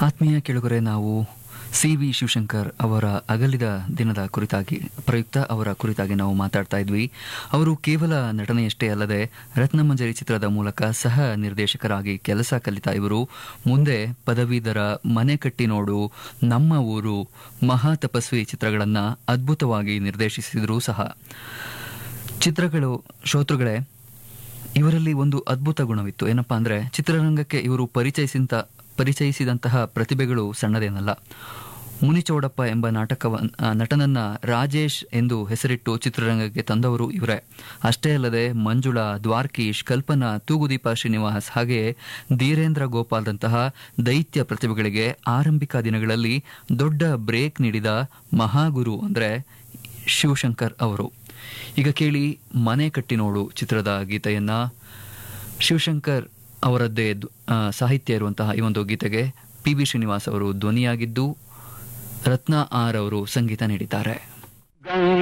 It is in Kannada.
ಆತ್ಮೀಯ ಕೆಳಗರೆ ನಾವು ಸಿ ವಿ ಶಿವಶಂಕರ್ ಅವರ ಅಗಲಿದ ದಿನದ ಕುರಿತಾಗಿ ಪ್ರಯುಕ್ತ ಅವರ ಕುರಿತಾಗಿ ನಾವು ಮಾತಾಡ್ತಾ ಇದ್ವಿ ಅವರು ಕೇವಲ ನಟನೆಯಷ್ಟೇ ಅಲ್ಲದೆ ರತ್ನಮಂಜರಿ ಚಿತ್ರದ ಮೂಲಕ ಸಹ ನಿರ್ದೇಶಕರಾಗಿ ಕೆಲಸ ಕಲಿತ ಇವರು ಮುಂದೆ ಪದವೀಧರ ಮನೆ ಕಟ್ಟಿ ನೋಡು ನಮ್ಮ ಊರು ಮಹಾ ತಪಸ್ವಿ ಚಿತ್ರಗಳನ್ನು ಅದ್ಭುತವಾಗಿ ನಿರ್ದೇಶಿಸಿದರೂ ಸಹ ಚಿತ್ರಗಳು ಶ್ರೋತೃಗಳೇ ಇವರಲ್ಲಿ ಒಂದು ಅದ್ಭುತ ಗುಣವಿತ್ತು ಏನಪ್ಪಾ ಅಂದ್ರೆ ಚಿತ್ರರಂಗಕ್ಕೆ ಇವರು ಪರಿಚಯಿಸಿದ ಪರಿಚಯಿಸಿದಂತಹ ಪ್ರತಿಭೆಗಳು ಸಣ್ಣದೇನಲ್ಲ ಮುನಿಚೌಡಪ್ಪ ಎಂಬ ನಾಟಕವ ಆ, ನಟನನ್ನ ರಾಜೇಶ್ ಎಂದು ಹೆಸರಿಟ್ಟು ಚಿತ್ರರಂಗಕ್ಕೆ ತಂದವರು ಇವರೇ ಅಷ್ಟೇ ಅಲ್ಲದೆ ಮಂಜುಳಾ ದ್ವಾರ್ಕೀಶ್ ಕಲ್ಪನಾ ತೂಗುದೀಪ ಶ್ರೀನಿವಾಸ್ ಹಾಗೆಯೇ ಧೀರೇಂದ್ರ ಗೋಪಾಲ್ದಂತಹ ದೈತ್ಯ ಪ್ರತಿಭೆಗಳಿಗೆ ಆರಂಭಿಕ ದಿನಗಳಲ್ಲಿ ದೊಡ್ಡ ಬ್ರೇಕ್ ನೀಡಿದ ಮಹಾಗುರು ಅಂದ್ರೆ ಶಿವಶಂಕರ್ ಅವರು ಈಗ ಕೇಳಿ ಮನೆ ಕಟ್ಟಿ ನೋಡು ಚಿತ್ರದ ಗೀತೆಯನ್ನ ಶಿವಶಂಕರ್ ಅವರದ್ದೇ ದ್- ಆ, ಸಾಹಿತ್ಯ ಇರುವಂತಹ ಈ ಒಂದು ಗೀತೆಗೆ ಪಿ ಬಿ ಶ್ರೀನಿವಾಸ್ ಅವರು ಧ್ವನಿಯಾಗಿದ್ದು ರತ್ನ ಆರ್ ಅವರು ಸಂಗೀತ ನೀಡಿದ್ದಾರೆ